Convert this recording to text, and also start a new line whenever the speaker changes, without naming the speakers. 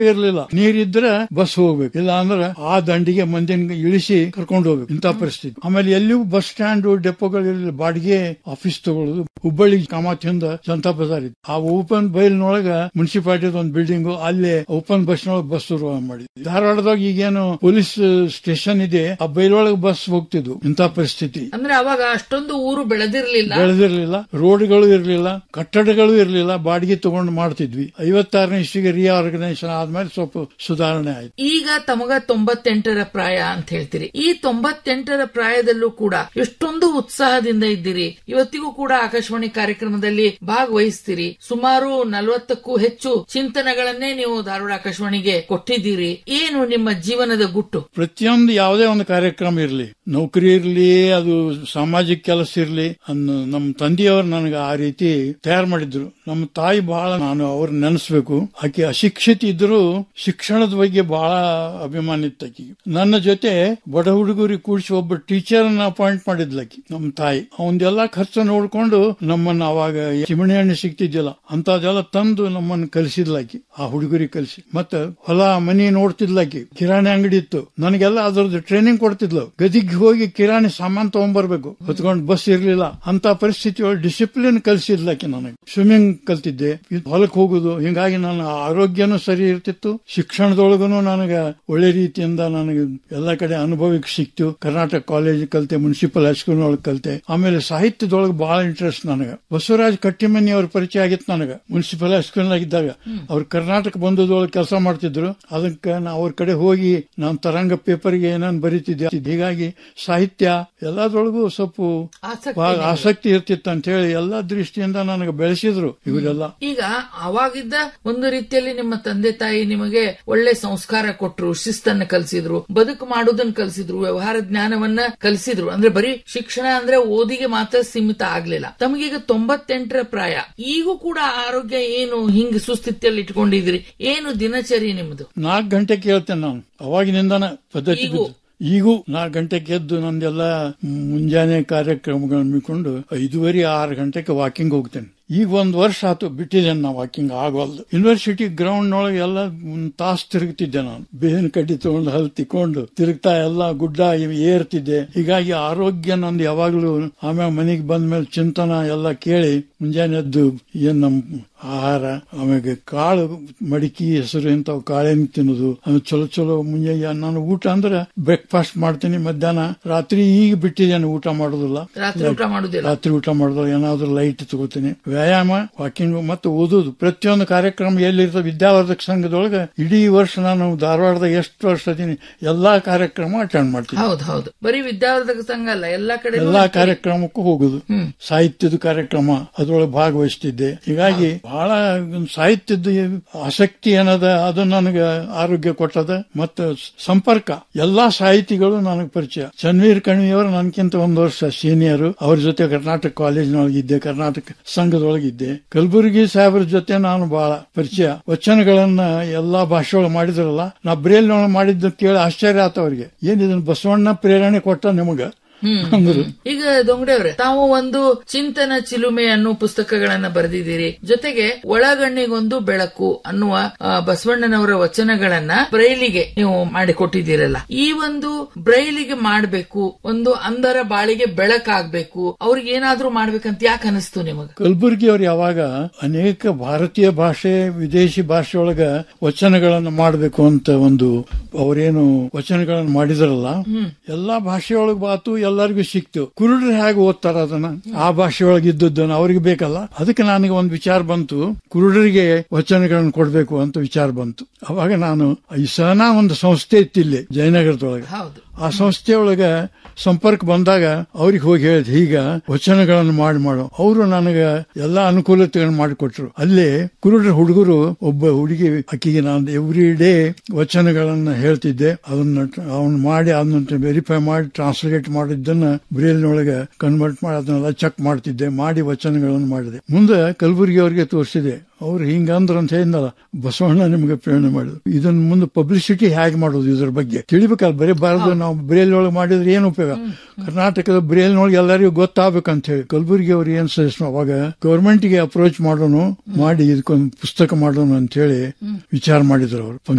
ಇರ್ಲಿಲ್ಲ ನೀರಿದ್ರೆ ಬಸ್ ಹೋಗ್ಬೇಕು ಇಲ್ಲ ಅಂದ್ರೆ ಆ ದಂಡಿಗೆ ಮಂದಿನ ಇಳಿಸಿ ಕರ್ಕೊಂಡು ಹೋಗ್ಬೇಕು ಇಂಥ ಪರಿಸ್ಥಿತಿ ಆಮೇಲೆ ಎಲ್ಲಿಯೂ ಬಸ್ ಸ್ಟ್ಯಾಂಡ್ ಡೆಪೋಗಳು ಇರಲಿಲ್ಲ ಬಾಡಿಗೆ ಆಫೀಸ್ ತಗೊಳ್ಳೋದು ಹುಬ್ಬಳ್ಳಿ ಕಾಮಾತಿಯಿಂದ ಜನತಾ ಬಜಾರ್ ಇತ್ತು ಆ ಓಪನ್ ಬೈಲ್ನೊಳಗ ಮುನ್ಸಿಪಾಲಿಟಿ ಒಂದು ಬಿಲ್ಡಿಂಗ್ ಅಲ್ಲೇ ಓಪನ್ ಬಸ್ ನೊಳಗೆ ಬಸ್ ಶುರು ಮಾಡಿದ್ವಿ ಧಾರವಾಡದಾಗ ಈಗೇನು ಪೊಲೀಸ್ ಸ್ಟೇಷನ್ ಇದೆ ಆ ಬೈಲೊಳಗೆ ಬಸ್ ಹೋಗ್ತಿದ್ವು ಇಂಥ ಪರಿಸ್ಥಿತಿ
ಅಂದ್ರೆ ಅವಾಗ ಅಷ್ಟೊಂದು ಊರು ಬೆಳೆದಿರ್ಲಿಲ್ಲ
ಬೆಳೆದಿರ್ಲಿಲ್ಲ ರೋಡ್ಗಳು ಇರ್ಲಿಲ್ಲ ಕಟ್ಟಡಗಳು ಇರ್ಲಿಲ್ಲ ಬಾಡಿಗೆ ತಗೊಂಡು ಮಾಡ್ತಿದ್ವಿ ಐವತ್ತಾರನೇ ಇಸ್ವಿಗೆ ರಿಆರ್ಗನೈಸೇಷನ್ ಆದ್ಮೇಲೆ ಸ್ವಲ್ಪ ಸುಧಾರಣೆ ಆಯ್ತು
ಈಗ ತಮಗ ತೊಂಬತ್ತೆಂಟರ ಪ್ರಾಯ ಅಂತ ಹೇಳ್ತೀರಿ ಈ ತೊಂಬತ್ತೆಂಟರ ಪ್ರಾಯದಲ್ಲೂ ಕೂಡ ಎಷ್ಟೊಂದು ಉತ್ಸಾಹದಿಂದ ಇದ್ದೀರಿ ಇವತ್ತಿಗೂ ಕೂಡ ಆಕಾಶವಾಣಿ ಕಾರ್ಯಕ್ರಮದಲ್ಲಿ ಭಾಗವಹಿಸ್ತೀರಿ ಸುಮಾರು ನಲವತ್ತಕ್ಕೂ ಹೆಚ್ಚು ಚಿಂತನೆಗಳನ್ನೇ ನೀವು ಧಾರವಾಡ ಆಕಾಶವಾಣಿಗೆ ಕೊಟ್ಟಿದ್ದೀರಿ ಏನು ನಿಮ್ಮ ಜೀವನದ ಗುಟ್ಟು
ಪ್ರತಿಯೊಂದು ಯಾವುದೇ ಒಂದು ಕಾರ್ಯಕ್ರಮ ಇರಲಿ ನೌಕರಿ ಇರಲಿ ಅದು ಸಾಮಾಜಿಕ ಕೆಲಸ ಇರಲಿ ಅನ್ನು ನಮ್ಮ ತಂದೆಯವರು ನನಗೆ ಆ ರೀತಿ ತಯಾರು ಮಾಡಿದ್ರು ನಮ್ಮ ತಾಯಿ ಬಹಳ ನಾನು ಅವ್ರ ನೆನೆಸ್ಬೇಕು ಆಕೆ ಅಶಿಕ್ಷಿತ ಇದ್ರು ಶಿಕ್ಷಣದ ಬಗ್ಗೆ ಬಹಳ ಅಭಿಮಾನ ಇತ್ತು ಆಕೆಗೆ ನನ್ನ ಜೊತೆ ಬಡ ಹುಡುಗರಿಗೆ ಕೂಡಿಸಿ ಒಬ್ಬ ಟೀಚರ್ ಅನ್ನ ಅಪಾಯಿಂಟ್ ಮಾಡಿದ್ಲಕಿ ನಮ್ಮ ತಾಯಿ ಅವನ್ದೆಲ್ಲ ಖರ್ಚು ನೋಡ್ಕೊಂಡು ನಮ್ಮನ್ನ ಅವಾಗ ಚಿಮಣಿ ಹಣ್ಣು ಸಿಗ್ತಿದ್ದಿಲ್ಲ ಅಂತದೆಲ್ಲ ತಂದು ನಮ್ಮನ್ನ ಕಲಿಸಿದ್ಲಾಕಿ ಆ ಹುಡುಗರಿಗೆ ಕಲಿಸಿ ಮತ್ತೆ ಹೊಲ ಮನಿ ನೋಡ್ತಿದ್ಲಾಕಿ ಕಿರಾಣಿ ಅಂಗಡಿ ಇತ್ತು ನನಗೆಲ್ಲ ಅದ್ರದ್ದು ಟ್ರೈನಿಂಗ್ ಕೊಡ್ತಿದ್ಲು ಗದಿಗೆ ಹೋಗಿ ಕಿರಾಣಿ ಸಾಮಾನ್ ತಗೊಂಡ್ಬರ್ಬೇಕು ಹೊತ್ಕೊಂಡು ಬಸ್ ಇರ್ಲಿಲ್ಲ ಅಂತ ಪರಿಸ್ಥಿತಿ ಒಳಗೆ ಡಿಸಿಪ್ಲಿನ್ ಕಲಿಸಿದ್ಲಾಕಿ ನನಗೆ ಸ್ವಿಮ್ಮಿಂಗ್ ಕಲ್ತಿದ್ದೆ ಹೊಲಕ್ ಹೋಗುದು ಹಿಂಗಾಗಿ ನನ್ನ ಆರೋಗ್ಯನೂ ಸರಿ ಇರ್ತಿತ್ತು ಶಿಕ್ಷಣದೊಳಗೂ ನನಗೆ ಒಳ್ಳೆ ರೀತಿಯಿಂದ ನನಗೆ ಎಲ್ಲ ಕಡೆ ಅನುಭವಕ್ಕೆ ಸಿಕ್ತು ಕರ್ನಾಟಕ ಕಾಲೇಜ್ ಕಲ್ತೆ ಮುನ್ಸಿಪಲ್ ಹೈಸ್ಕೂಲ್ ಒಳಗೆ ಕಲ್ತೆ ಆಮೇಲೆ ಸಾಹಿತ್ಯದೊಳಗೆ ಬಹಳ ಇಂಟ್ರೆಸ್ಟ್ ನನಗೆ ಬಸವರಾಜ್ ಕಟ್ಟಿಮನಿ ಅವ್ರ ಪರಿಚಯ ಆಗಿತ್ತು ನನಗೆ ಮುನ್ಸಿಪಲ್ ಹೈಸ್ಕೂಲ್ ಇದ್ದಾಗ ಅವ್ರು ಕರ್ನಾಟಕ ಬಂಧುದೊಳಗೆ ಕೆಲಸ ಮಾಡ್ತಿದ್ರು ಅದಕ್ಕೆ ನಾ ಅವ್ರ ಕಡೆ ಹೋಗಿ ನಾನು ತರಂಗ ಪೇಪರ್ಗೆ ಏನೇನು ಬರೀತಿದ್ದೆ ಹೀಗಾಗಿ ಸಾಹಿತ್ಯ ಎಲ್ಲದರೊಳಗೂ ಸ್ವಲ್ಪ
ಆಸಕ್ತಿ
ಬಹಳ
ನಿಮಗೆ.
ಆಸಕ್ತಿ ಇರ್ತಿತ್ತು ಅಂತ ಹೇಳಿ ಎಲ್ಲಾ ದೃಷ್ಟಿಯಿಂದ ನನಗೆ ಬೆಳೆಸಿದ್ರು ಇವರೆಲ್ಲ
ಈಗ ಅವಾಗಿದ್ದ ಒಂದು ರೀತಿಯಲ್ಲಿ ನಿಮ್ಮ ತಂದೆ ತಾಯಿ ನಿಮಗೆ ಒಳ್ಳೆ ಸಂಸ್ಕಾರ ಕೊಟ್ರು ಶಿಸ್ತನ್ನ ಕಲಿಸಿದ್ರು ಬದುಕು ಮಾಡುವುದನ್ನ ಕಲಿಸಿದ್ರು ವ್ಯವಹಾರ ಜ್ಞಾನವನ್ನ ಕಲಿಸಿದ್ರು ಅಂದ್ರೆ ಬರೀ ಶಿಕ್ಷಣ ಅಂದ್ರೆ ಓದಿಗೆ ಮಾತ್ರ ಸೀಮಿತ ಆಗ್ಲಿಲ್ಲ ತಮಗೀಗ ತೊಂಬತ್ತೆಂಟರ ಪ್ರಾಯ ಈಗೂ ಕೂಡ ಆರೋಗ್ಯ ಏನು ಹಿಂಗ್ ಸುಸ್ಥಿತಿಯಲ್ಲಿ ಇಟ್ಕೊಂಡಿದ್ರಿ ಏನು ದಿನಚರಿ ನಿಮ್ದು
ನಾಲ್ಕು ಗಂಟೆ ಕೇಳ್ತೇನೆ ನಾನು ಅವಾಗಿನಿಂದನ ಪದ್ಧತಿ
ಈಗೂ?
ಬಿದ್ದು. ಈಗೂ ನಾಲ್ಕು ಗಂಟೆಗೆ ಎದ್ದು ನಂದೆಲ್ಲ ಮುಂಜಾನೆ ಕಾರ್ಯಕ್ರಮಗಳನ್ನ ಮಿಕೊಂಡು ಐದುವರೆ ಆರು ಗಂಟೆಗೆ ವಾಕಿಂಗ್ ಹೋಗ್ತೇನೆ ಈಗ ಒಂದ್ ವರ್ಷ ಆತು ಬಿಟ್ಟಿದ್ದೇನೆ ನಾ ವಾಕಿಂಗ್ ಆಗೋಲ್ದು ಯೂನಿವರ್ಸಿಟಿ ಗ್ರೌಂಡ್ ನೊಳಗೆ ಎಲ್ಲ ಒಂದ್ ತಾಸು ತಿರುಗ್ತಿದ್ದೆ ನಾನು ಬೇವಿನ ಕಡ್ಡಿ ತಗೊಂಡು ಹಲ್ ತಿಕ್ಕೊಂಡು ತಿರುಗ್ತಾ ಎಲ್ಲ ಗುಡ್ಡ ಇವ್ ಏರ್ತಿದ್ದೆ ಹೀಗಾಗಿ ಆರೋಗ್ಯ ನಂದು ಯಾವಾಗ್ಲೂ ಆಮೇಲೆ ಮನೆಗೆ ಬಂದ್ಮೇಲೆ ಚಿಂತನ ಎಲ್ಲ ಕೇಳಿ ಮುಂಜಾನೆ ಎದ್ದು ಏನ್ ನಮ್ ಆಹಾರ ಆಮೇಲೆ ಕಾಳು ಮಡಿಕೆ ಹೆಸರು ಇಂಥವು ಕಾಳೇನು ತಿನ್ನೋದು ಆಮೇಲೆ ಚಲೋ ಚಲೋ ಮುಂಜಾನೆ ನಾನು ಊಟ ಅಂದ್ರೆ ಬ್ರೇಕ್ಫಾಸ್ಟ್ ಮಾಡ್ತೀನಿ ಮಧ್ಯಾಹ್ನ ರಾತ್ರಿ ಈಗ ಬಿಟ್ಟಿದ್ದೇನೆ ಊಟ ಮಾಡೋದಿಲ್ಲ
ರಾತ್ರಿ ಊಟ ಮಾಡುದಿಲ್ಲ
ರಾತ್ರಿ ಊಟ ಮಾಡೋದು ಏನಾದ್ರೂ ಲೈಟ್ ತಗೋತೀನಿ ವ್ಯಾಯಾಮ ವಾಕಿಂಗ್ ಮತ್ತು ಓದೋದು ಪ್ರತಿಯೊಂದು ಕಾರ್ಯಕ್ರಮ ಎಲ್ಲಿರ್ತದೆ ವಿದ್ಯಾವರ್ಧಕ ಸಂಘದೊಳಗೆ ಇಡೀ ವರ್ಷ ನಾನು ಧಾರವಾಡದಾಗ ಎಷ್ಟು ವರ್ಷ ಅದೀನಿ ಎಲ್ಲಾ ಕಾರ್ಯಕ್ರಮ ಅಟೆಂಡ್ ಮಾಡ್ತೀನಿ
ಹೌದು ಹೌದು ಬರೀ ವಿದ್ಯಾವರ್ಧಕ ಸಂಘ ಅಲ್ಲ ಎಲ್ಲಾ ಕಡೆ
ಎಲ್ಲಾ ಕಾರ್ಯಕ್ರಮಕ್ಕೂ ಹೋಗುದು
ಹ್ಮ್.
ಸಾಹಿತ್ಯದ ಕಾರ್ಯಕ್ರಮ ಅದ್ರೊಳಗೆ ಭಾಗವಹಿಸ್ತಿದ್ದೆ ಹೀಗಾಗಿ ಬಹಳ ಸಾಹಿತ್ಯದ ಆಸಕ್ತಿ ಏನದ ಅದು ನನಗೆ ಆರೋಗ್ಯ ಕೊಟ್ಟದ ಮತ್ತು ಸಂಪರ್ಕ ಎಲ್ಲಾ ಸಾಹಿತಿಗಳು ನನಗೆ ಪರಿಚಯ ಚನ್ವೀರ್ ಕಣಿಯವರು ನನ್ಕಿಂತ ಒಂದು ವರ್ಷ ಸೀನಿಯರ್ ಅವ್ರ ಜೊತೆ ಕರ್ನಾಟಕ ಕಾಲೇಜಿನೊಳಗಿದ್ದೆ ಕರ್ನಾಟಕ ಸಂಘದೊಳಗಿದ್ದೆ ಕಲಬುರಗಿ ಸಾಹೇಬ್ರ ಜೊತೆ ನಾನು ಬಹಳ ಪರಿಚಯ ವಚನಗಳನ್ನ ಎಲ್ಲಾ ಭಾಷೆಯೊಳಗೆ ಮಾಡಿದ್ರಲ್ಲ ನಾ ಬ್ರೇಲ್ನೊಳಗೆ ಮಾಡಿದ್ದು ಕೇಳಿ ಆಶ್ಚರ್ಯ ಆತ ಅವ್ರಿಗೆ ಏನ್ ಇದನ್ನ ಬಸವಣ್ಣ ಪ್ರೇರಣೆ ಕೊಟ್ಟ ನಿಮಗ
ಹ್ಮ್.
ಅಂದ್ರು
ಈಗ ದೊಂಗಡೆ ಅವ್ರೆ ತಾವು ಒಂದು ಚಿಂತನ ಚಿಲುಮೆ ಅನ್ನೋ ಪುಸ್ತಕಗಳನ್ನ ಬರೆದಿದ್ದೀರಿ ಜೊತೆಗೆ ಒಳಗಣ್ಣಿಗೊಂದು ಬೆಳಕು ಅನ್ನುವ ಆ, ಬಸವಣ್ಣನವರ ವಚನಗಳನ್ನ ಬ್ರೈಲಿಗೆ ನೀವು ಮಾಡಿಕೊಟ್ಟಿದ್ದೀರಲ್ಲ ಈ ಒಂದು ಬ್ರೈಲಿಗೆ ಮಾಡ್ಬೇಕು ಒಂದು ಅಂಧರ ಬಾಳಿಗೆ ಬೆಳಕಾಗ್ಬೇಕು ಅವ್ರಿಗೆ ಏನಾದ್ರೂ ಮಾಡ್ಬೇಕಂತ ಯಾಕೆ ಅನಿಸ್ತು ನಿಮಗ
ಕಲಬುರ್ಗಿ ಅವ್ರು ಯಾವಾಗ ಅನೇಕ ಭಾರತೀಯ ಭಾಷೆ ವಿದೇಶಿ ಭಾಷೆಯೊಳಗ ವಚನಗಳನ್ನು ಮಾಡಬೇಕು ಅಂತ ಒಂದು ಅವರೇನು ವಚನಗಳನ್ನು ಮಾಡಿದ್ರಲ್ಲ ಎಲ್ಲಾ ಭಾಷೆಯೊಳಗೆ ಬಾತು ಎಲ್ಲರಿಗೂ ಸಿಕ್ತು ಕುರುಡ್ರು ಹೇಗೆ ಓದ್ತಾರ ಅದನ್ನ ಆ ಭಾಷೆಯೊಳಗೆ ಇದ್ದದ್ದನ್ನ ಅವ್ರಿಗೆ ಬೇಕಲ್ಲ ಅದಕ್ಕೆ ನನಗೆ ಒಂದು ವಿಚಾರ ಬಂತು ಕುರುಡರಿಗೆ ವಚನಗಳನ್ನು ಕೊಡ್ಬೇಕು ಅಂತ ವಿಚಾರ ಬಂತು ಅವಾಗ ನಾನು ಈ ಸಹನಾ ಒಂದು ಸಂಸ್ಥೆ ಇತ್ತಿಲ್ಲಿ ಜಯನಗರದೊಳಗೆ
ಹೌದು
ಆ ಸಂಸ್ಥೆಯೊಳಗ ಸಂಪರ್ಕ ಬಂದಾಗ ಅವ್ರಿಗೆ ಹೋಗಿ ಹೇಳಿದ್ ಈಗ ವಚನಗಳನ್ನು ಮಾಡಿ ಮಾಡು ಅವರು ನನಗೆ ಎಲ್ಲಾ ಅನುಕೂಲತೆಗಳನ್ನು ಮಾಡಿಕೊಟ್ರು ಅಲ್ಲೇ ಕುರುಡ್ರ ಹುಡುಗರು ಒಬ್ಬ ಹುಡುಗಿ ಆಕಿಗೆ ನಾನು ಎವ್ರಿ ಡೇ ವಚನಗಳನ್ನ ಹೇಳ್ತಿದ್ದೆ ಅದನ್ನ ಅವನ್ ಮಾಡಿ ಅದನ್ನ ವೆರಿಫೈ ಮಾಡಿ ಟ್ರಾನ್ಸ್ಲೇಟ್ ಮಾಡಿದ್ದನ್ನ ಬ್ರೇಲ್ನೊಳಗೆ ಕನ್ವರ್ಟ್ ಮಾಡಿ ಅದನ್ನೆಲ್ಲ ಚೆಕ್ ಮಾಡ್ತಿದ್ದೆ ಮಾಡಿ ವಚನಗಳನ್ನು ಮಾಡಿದೆ ಮುಂದೆ ಕಲಬುರಗಿ ಅವರಿಗೆ ತೋರಿಸಿದೆ ಅವ್ರು ಹಿಂಗಂದ್ರ ಅಂತ ಹೇಳಿದ್ನಲ್ಲ ಬಸವಣ್ಣ ನಿಮ್ಗೆ ಪ್ರೇರಣೆ ಮಾಡಿದ್ರು ಇದನ್ನ ಮುಂದೆ ಪಬ್ಲಿಸಿಟಿ ಹೇಗೆ ಮಾಡೋದು ಇದ್ರ ಬಗ್ಗೆ ತಿಳಿಬೇಕಲ್ಲ ಬರೀ ಬಾರದು ನಾವು ಬ್ರೇಲ್ ಒಳಗೆ ಮಾಡಿದ್ರೆ ಏನು ಉಪಯೋಗ ಕರ್ನಾಟಕದ ಬ್ರೇಲ್ನೊಳಗೆ ಎಲ್ಲರಿಗೂ ಗೊತ್ತಾಗಬೇಕಂತ ಹೇಳಿ ಕಲಬುರಗಿ ಅವ್ರು ಏನ್ ಸಜೆಸ್ಟ್ ಅವಾಗ ಗೌರ್ಮೆಂಟ್ ಗೆ ಅಪ್ರೋಚ್ ಮಾಡೋಣ ಮಾಡಿ ಇದಕ್ಕೊಂದು ಪುಸ್ತಕ ಮಾಡೋಣ ಅಂತ ಹೇಳಿ ವಿಚಾರ ಮಾಡಿದ್ರು ಅವರು